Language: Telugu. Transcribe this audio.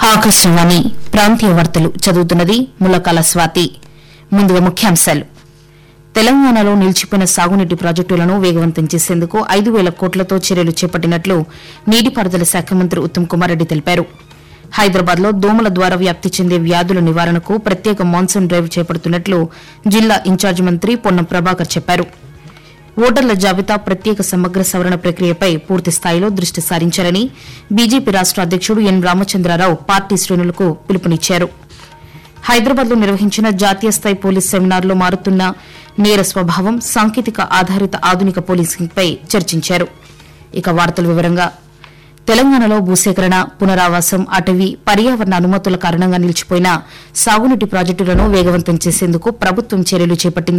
ఆకాశవాణి ప్రాంతీయ వార్తలు చదువుతున్నది ములకాల స్వాతి ముందుగా ముఖ్యాంశాలు తెలంగాణలో నిలిచిపోయిన సాగునీటి ప్రాజెక్టులను వేగవంతం చేసేందుకు ఐదు వేల కోట్లతో చర్యలు చేపట్టినట్లు నీటిపారుదల శాఖ మంత్రి ఉత్తమ్ కుమార్ రెడ్డి తెలిపారు హైదరాబాద్ లో దోమల ద్వారా వ్యాప్తి చెందే వ్యాధుల నివారణకు ప్రత్యేక మాన్సూన్ డ్రైవ్ చేపడుతున్నట్లు జిల్లా ఇన్ఛార్జి మంత్రి పొన్నం ప్రభాకర్ చెప్పారు ఓటర్ల జాబితా ప్రత్యేక సమగ్ర సవరణ ప్రక్రియపై పూర్తి స్థాయిలో దృష్టి సారించాలని బీజేపీ రాష్ట అధ్యకుడు ఎన్ రామచంద్రారావు పార్టీ శ్రేణులకు పిలుపునిచ్చారు హైదరాబాద్ లో నిర్వహించిన జాతీయ స్థాయి పోలీస్ సెమినార్లో మారుతున్న నేర స్వభావం సాంకేతిక ఆధారిత ఆధునిక పోలీసింగ్పై చర్చించారు ఇక వార్తల వివరంగా తెలంగాణలో భూసేకరణ పునరావాసం అటవీ పర్యావరణ అనుమతుల కారణంగా నిలిచిపోయిన సాగునీటి ప్రాజెక్టులను వేగవంతం చేసేందుకు ప్రభుత్వం చర్యలు చేపట్టింది